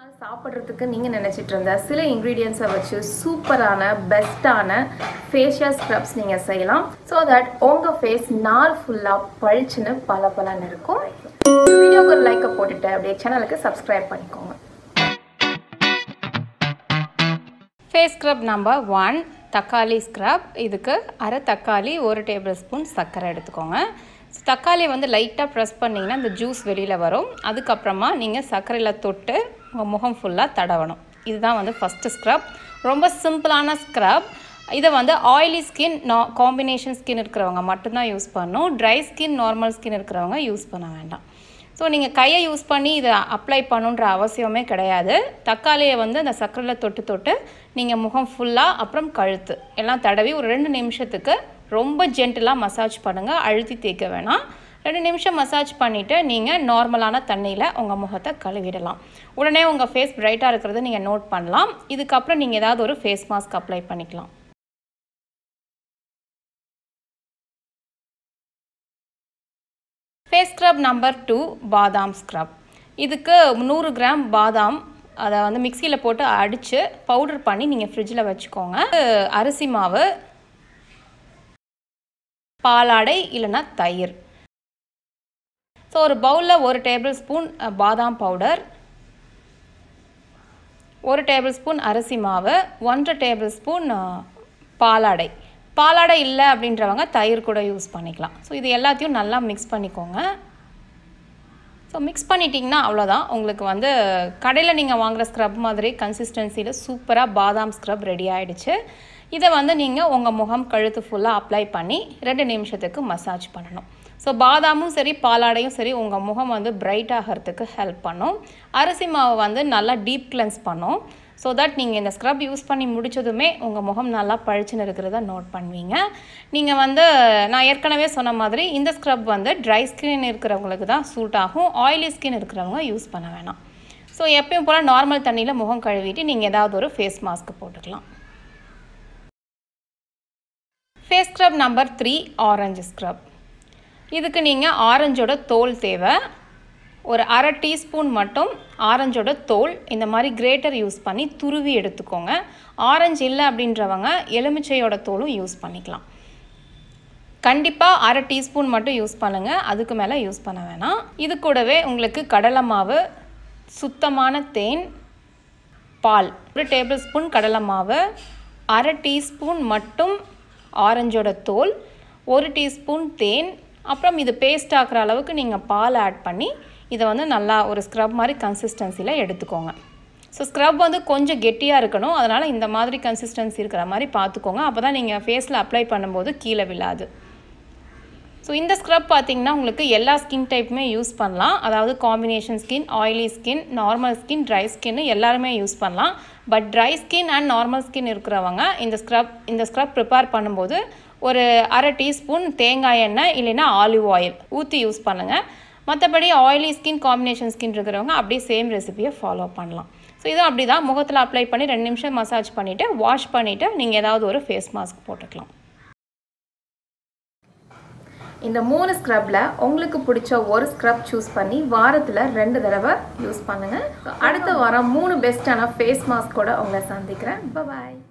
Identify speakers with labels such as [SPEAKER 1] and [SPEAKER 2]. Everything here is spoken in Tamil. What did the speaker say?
[SPEAKER 1] நாள் சாப்பிட்றதுக்கு நீங்கள் நினச்சிட்டு இருந்த சில இன்க்ரீடியன்ஸை வச்சு சூப்பரான பெஸ்ட்டான ஃபேஷியல் ஸ்க்ரப்ஸ் நீங்கள் செய்யலாம் ஸோ தட் உங்கள் ஃபேஸ் நாள் ஃபுல்லாக பளிச்சுன்னு பல பலன்னு இருக்கும் வீடியோக்கு ஒரு லைக்கை போட்டுட்டு அப்படியே சேனலுக்கு சப்ஸ்கிரைப் பண்ணிக்கோங்க
[SPEAKER 2] ஃபேஸ் ஸ்க்ரப் நம்பர் ஒன் தக்காளி ஸ்க்ரப் இதுக்கு அரை தக்காளி ஒரு டேபிள் ஸ்பூன் சர்க்கரை எடுத்துக்கோங்க So, தக்காளி வந்து லைட்டாக ப்ரெஸ் பண்ணிங்கன்னா இந்த ஜூஸ் வெளியில் வரும் அதுக்கப்புறமா நீங்கள் சர்க்கரையில் தொட்டு உங்கள் முகம் ஃபுல்லாக தடவணும் இதுதான் வந்து ஃபஸ்ட்டு ஸ்க்ரப் ரொம்ப சிம்பிளான ஸ்க்ரப் இதை வந்து ஆயிலி ஸ்கின் நா காம்பினேஷன் ஸ்கின் இருக்கிறவங்க மட்டும்தான் யூஸ் பண்ணணும் ட்ரை ஸ்கின் நார்மல் ஸ்கின் இருக்கிறவங்க யூஸ் பண்ண வேண்டாம் ஸோ நீங்கள் கையை யூஸ் பண்ணி இதை அப்ளை பண்ணுன்ற அவசியமே கிடையாது தக்காளியை வந்து அந்த சர்க்கரையில் தொட்டு தொட்டு நீங்கள் முகம் ஃபுல்லாக அப்புறம் கழுத்து எல்லாம் தடவி ஒரு ரெண்டு நிமிஷத்துக்கு ரொம்ப ஜென்டிலாக மசாஜ் பண்ணுங்கள் அழுத்தி தேய்க்க வேணாம் ரெண்டு நிமிஷம் மசாஜ் பண்ணிவிட்டு நீங்கள் நார்மலான தண்ணியில் உங்கள் முகத்தை கழுவிடலாம் உடனே உங்கள் ஃபேஸ் பிரைட்டாக இருக்கிறத நீங்கள் நோட் பண்ணலாம் இதுக்கப்புறம் நீங்கள் ஏதாவது ஒரு ஃபேஸ் மாஸ்க் அப்ளை பண்ணிக்கலாம் ஃபேஸ் ஸ்க்ரப் நம்பர் டூ பாதாம் ஸ்க்ரப் இதுக்கு நூறு கிராம் பாதாம் அதை வந்து மிக்சியில் போட்டு அடித்து பவுடர் பண்ணி நீங்கள் ஃப்ரிட்ஜில் வச்சுக்கோங்க அரிசி மாவு பாலாடை இல்லைன்னா தயிர் ஸோ ஒரு பவுலில் ஒரு டேபிள் ஸ்பூன் பாதாம் பவுடர் ஒரு டேபிள் ஸ்பூன் அரிசி மாவு ஒன்றரை டேபிள் ஸ்பூன் பாலாடை பாலாடை இல்லை அப்படின்றவங்க தயிர் கூட யூஸ் பண்ணிக்கலாம் ஸோ இது எல்லாத்தையும் நல்லா மிக்ஸ் பண்ணிக்கோங்க ஸோ மிக்ஸ் பண்ணிட்டீங்கன்னா அவ்வளோதான் உங்களுக்கு வந்து கடையில் நீங்கள் வாங்குகிற ஸ்க்ரப் மாதிரி கன்சிஸ்டன்சியில் சூப்பராக பாதாம் ஸ்க்ரப் ரெடி ஆகிடுச்சு இதை வந்து நீங்கள் உங்கள் முகம் கழுத்து ஃபுல்லாக அப்ளை பண்ணி ரெண்டு நிமிஷத்துக்கு மசாஜ் பண்ணணும் ஸோ பாதாமும் சரி பாலாடையும் சரி உங்கள் முகம் வந்து பிரைட் ஆகிறதுக்கு ஹெல்ப் பண்ணும் அரிசி மாவு வந்து நல்லா டீப் கிளென்ஸ் பண்ணும் ஸோ தட் நீங்கள் இந்த ஸ்க்ரப் யூஸ் பண்ணி முடித்ததுமே உங்கள் முகம் நல்லா பழிச்சுன்னு இருக்கிறத நோட் பண்ணுவீங்க நீங்கள் வந்து நான் ஏற்கனவே சொன்ன மாதிரி இந்த ஸ்க்ரப் வந்து ட்ரை ஸ்கின் இருக்கிறவங்களுக்கு தான் சூட் ஆகும் ஆயிலி ஸ்கின் இருக்கிறவங்க யூஸ் பண்ண வேணாம் ஸோ எப்பயும் போல் நார்மல் தண்ணியில் முகம் கழுவிட்டு நீங்கள் ஏதாவது ஒரு ஃபேஸ் மாஸ்க் போட்டுக்கலாம் face scrub number three orange scrub இதுக்கு நீங்கள் ஆரஞ்சோட தோல் தேவை ஒரு அரை டீஸ்பூன் மட்டும் ஆரஞ்சோட தோல் இந்த மாதிரி கிரேட்டர் யூஸ் பண்ணி துருவி எடுத்துக்கோங்க ஆரஞ்சு இல்லை அப்படின்றவங்க எலுமிச்சையோட தோலும் யூஸ் பண்ணிக்கலாம் கண்டிப்பாக அரை டீஸ்பூன் மட்டும் யூஸ் பண்ணுங்கள் அதுக்கு மேலே யூஸ் பண்ண வேணாம் இது கூடவே உங்களுக்கு கடலை மாவு சுத்தமான தேன் பால் ஒரு டேபிள் ஸ்பூன் கடலை மாவு அரை டீஸ்பூன் மட்டும் ஆரஞ்சோட தோல் ஒரு டீஸ்பூன் தேன் அப்புறம் இது பேஸ்ட் ஆக்குற அளவுக்கு நீங்கள் பால் ஆட் பண்ணி இதை வந்து நல்லா ஒரு ஸ்க்ரப் மாதிரி கன்சிஸ்டன்சியில் எடுத்துக்கோங்க ஸோ ஸ்க்ரப் வந்து கொஞ்சம் கெட்டியாக இருக்கணும் அதனால் இந்த மாதிரி கன்சிஸ்டன்சி இருக்கிற மாதிரி பார்த்துக்கோங்க அப்போ தான் நீங்கள் ஃபேஸில் அப்ளை பண்ணும்போது கீழே விழாது ஸோ இந்த ஸ்க்ரப் பார்த்திங்கன்னா உங்களுக்கு எல்லா ஸ்கின் டைப்புமே யூஸ் பண்ணலாம் அதாவது combination skin oily skin normal skin dry ஸ்கின்னு எல்லாருமே யூஸ் பண்ணலாம் but dry skin and normal skin இருக்கிறவங்க இந்த ஸ்க்ரப் இந்த ஸ்க்ரப் ப்ரிப்பேர் பண்ணும்போது ஒரு அரை டீஸ்பூன் தேங்காய் எண்ணெய் இல்லைன்னா ஆலிவ் ஆயில் ஊற்றி யூஸ் பண்ணுங்கள் மற்றபடி ஆயிலி ஸ்கின் காம்பினேஷன் ஸ்கின் இருக்கிறவங்க அப்படியே சேம் ரெசிபியை ஃபாலோ பண்ணலாம் ஸோ இதுவும் அப்படி தான் முகத்தில் அப்ளை பண்ணி ரெண்டு நிமிஷம் மசாஜ் பண்ணிவிட்டு வாஷ் பண்ணிவிட்டு நீங்கள் ஏதாவது ஒரு ஃபேஸ் மாஸ்க் போட்டுக்கலாம்
[SPEAKER 1] இந்த மூணு ஸ்க்ரப்பில் உங்களுக்கு பிடிச்ச ஒரு ஸ்க்ரப் சூஸ் பண்ணி வாரத்தில் ரெண்டு தடவை யூஸ் பண்ணுங்கள் அடுத்த வாரம் மூணு பெஸ்ட்டான ஃபேஸ் மாஸ்கோட உங்களை சந்திக்கிறேன் பாய்